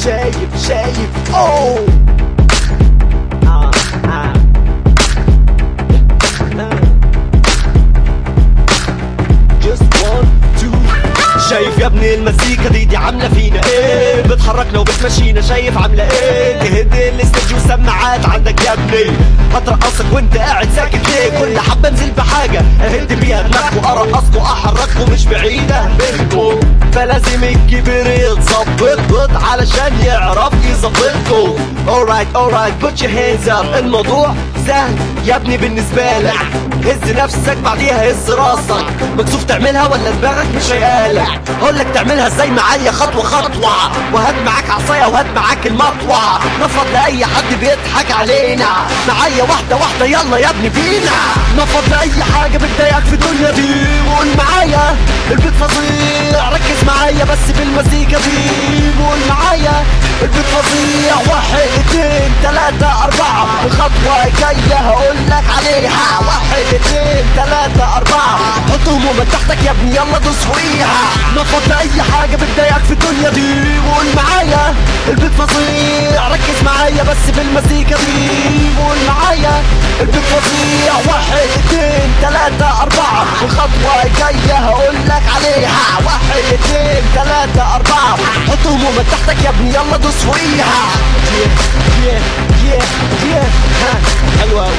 شايف شايف اوه آه آه Just one, two شايف يا ابني المزيكا دي دي عاملة فينا ايه بتحركنا وبتمشينا شايف عاملة ايه تهد الاستديو والسماعات عندك يا ابني هترقصك وانت قاعد ساكت ليه كل حبة انزل بحاجة اهد بيها دماغكوا ارقصكوا احرككوا مش بعيدة منكم فلازم الكبير يتظبط علشان يعرف يظبطكوا alright alright put your hands up الموضوع سهل يا ابني بالنسبة لك هز نفسك بعديها هز راسك مكسوف تعملها ولا دماغك مش هيقالك هقول لك تعملها ازاي معايا خطوة خطوة وهات معاك عصاية وهات معاك المطوة نفض لأي حد بيضحك علينا معايا واحدة واحدة يلا يا ابني بينا نفض لأي حاجة بتضايقك في الدنيا دي قول معايا البيت فظيع ركز معايا بس بالمزيكا دي قول معايا البيت فظيع واحد اتنين تلاتة أربعة الخطوة الجاية هقول لك عليها واحد اتنين تلاتة أربعة حط همومك تحتك يا ابني يلا دوس فوقيها نفض لأي حاجة بتضايقك في الدنيا دي قول معايا البيت فظيع ركز معايا بس بالمزيكا دي قول معايا البيت فظيع واحد اتنين تلاتة أربعة الخطوة الجاية هقول لك عليها واحد اتنين تلاتة أربعة حط همومك تحتك يا ابني يلا دوس فوقيها yeah, yeah, yeah, yeah. ها حلوة أوي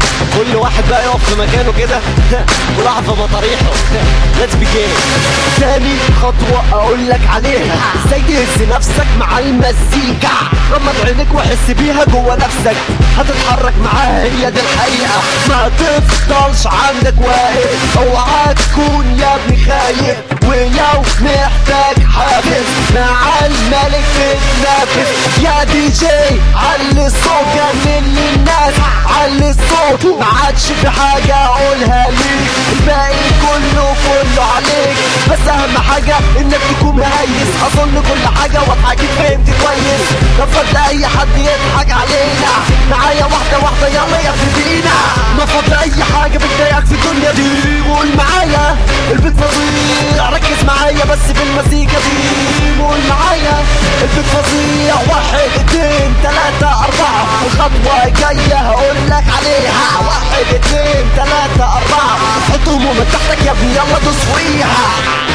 كل واحد بقى يقف في مكانه كده ولعب في مطاريحه ليتس بيجين تاني خطوة اقول لك عليها ازاي تهز نفسك مع المزيكا غمض عينك وحس بيها جوه نفسك هتتحرك معاها هي دي الحقيقة ما تفضلش عندك واقف اوعى تكون يا ابني خايف ولو محتاج حافز مع الملك تتنافس يا دي جي علي الصوت جنن للناس علي الصوت ما عادش في حاجة اقولها ليك الباقي كله كله عليك بس اهم حاجة انك تكون مهيس اظن كل حاجة واضحة اكيد فهمت كويس نفض لاي حد يضحك علينا معايا واحدة واحدة يلا يا ابني بينا نفض لاي حاجة بتضايقك في الدنيا دي قول معايا البيت فظيع ركز معايا بس بالمزيكا دي قول معايا البيت فظيع واحد اتنين تلاتة أربعة الخطوة الجاية هقول لك عليها واحد اتنين تلاتة أربعة حط همومك تحتك يا ابني يلا دوس فوقيها